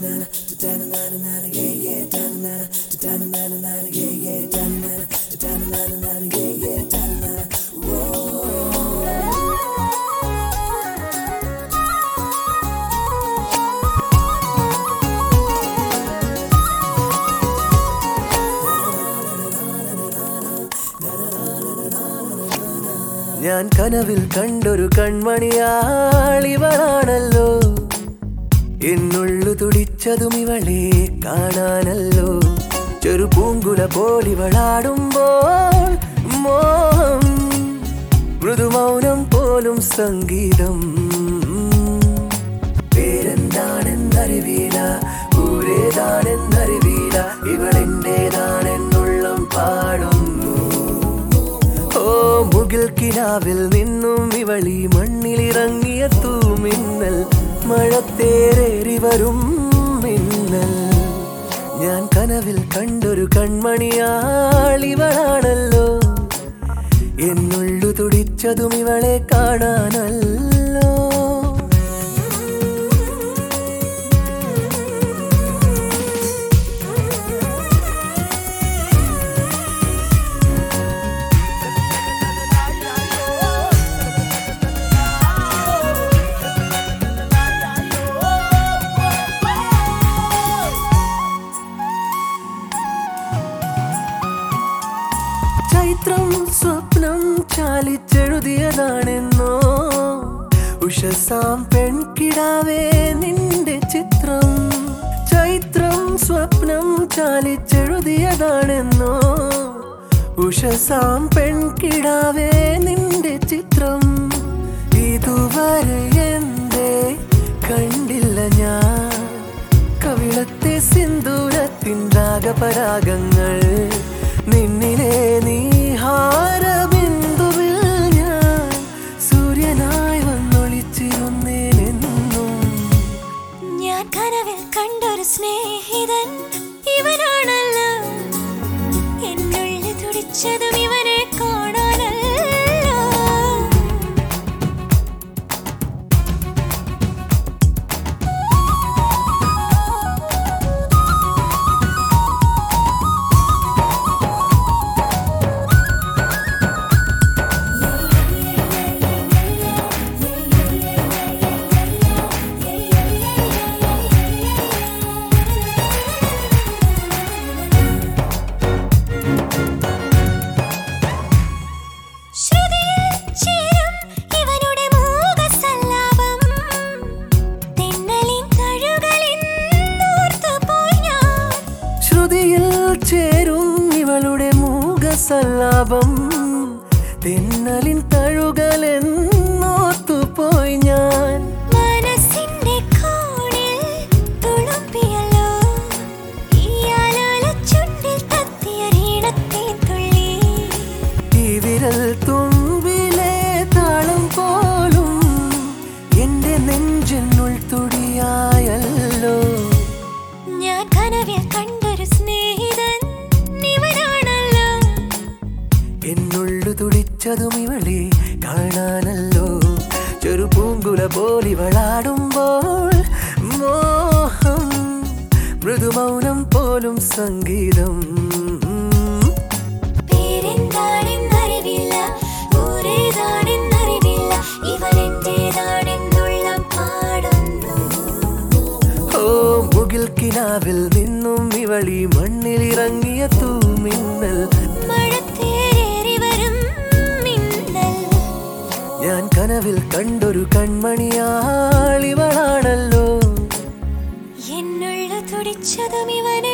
ഞാൻ കനവിൽ കണ്ടൊരു കൺമണിയാളിവളാണല്ലോ എന്നുള്ളു തുടിച്ചതും ഇവളെ കാണാനല്ലോ ചെറു പൂങ്കുല പോലിവളാടുമ്പോൾ മോഹം മൃദുമൗനം പോലും സംഗീതം പേരെന്താണെന്നറിവീല ഊരേതാണെന്നറിവീല ഇവളെന്റേതാണെന്നുള്ളം പാടുന്നു ഓ മുകിൽ കിനാവിൽ നിന്നും ഇവളി മണ്ണിലിറങ്ങിയ തൂമിന്നൽ മഴത്തേറേറി വരും മിന്നൽ ഞാൻ കനവിൽ കണ്ടൊരു കൺമണിയാളിവളാണല്ലോ എന്നുള്ളു തുടിച്ചതും ഇവളെ കാണാനല്ലോ ചൈത്രം സ്വപ്നം ചാലിച്ചെഴുതിയതാണെന്നോ ഉഷസാം പെൺകിടാവേ നിന്റെ ചിത്രം ചൈത്രം സ്വപ്നം ചാലിച്ചെഴുതിയതാണെന്നോ ഉഷസാം പെൺകിടാവേ നിന്റെ ചിത്രം ഇതുവരെ എന്തേ കണ്ടില്ല ഞാൻ കവിളത്തെ സിന്ദൂരത്തിൻ രാഗപരാഗങ്ങൾ നിന്നിലെ നീഹാരബിന്ദുവിൽ ഞാൻ സൂര്യനായി വന്നൊളിച്ചിരുന്നേനെന്നും ഞാൻ കനവിൽ കണ്ടൊരു സ്നേഹിതൻ ഇവനാണല്ലോ എന്നുള്ളിൽ തുടിച്ചതും ഇവനെ കാണാനല്ലോ ശ്രുതിയിൽ ചേരും ഇവനുടെ മൂകസല്ലാപം. തെന്നലിൻ തഴുകളിൽ നൂർത്തുപോയി ഞാൻ. ശ്രുതിയിൽ ചേരും ഇവളുടെ മൂകസല്ലാപം തെന്നലിൻ തഴുകലെന്നോത്തുപോയി ഞാൻ മനസ്സിന്റെ കോണിൽ തുളുമ്പിയല്ലോ. ഈ ആലോലച്ചുണ്ടിൽ തത്തിയൊരീണത്തേൻ തുള്ളി. ഈ വിരൽ തുമ്പിലെ താളം പോലും എന്റെ നെഞ്ചിനുൾ തുടിയായല്ലോ ഞാൻ കനവിൽ കണ്ടൊരു സ്നേഹിതൻ ഇവനാണല്ലോ എന്നുള്ളു തുടിച്ചതും ഇവളെ കാണാനല്ലോ ചെറു പൂങ്കുല പോലിവളാടുമ്പോൾ മോഹം മൃദുമൗനം പോലും സംഗീതം പേരെന്താണെന്നറിവില്ല ഊരേതാണെന്നറിവില്ല ഇവരെന്റേതാണെന്നുള്ളം പാടുന്നു ഓ മുകിൽ കിനാവിൽ നിന്നും ഇവളി മണ്ണിലിറങ്ങിയ തൂമിന്നൽ മഴത്തേറി വരും മിന്നൽ ഞാൻ കനവിൽ കണ്ടൊരു കൺമണിയാളിവളാണല്ലോ എന്നുള്ള തുടിച്ചതും ഇവനെ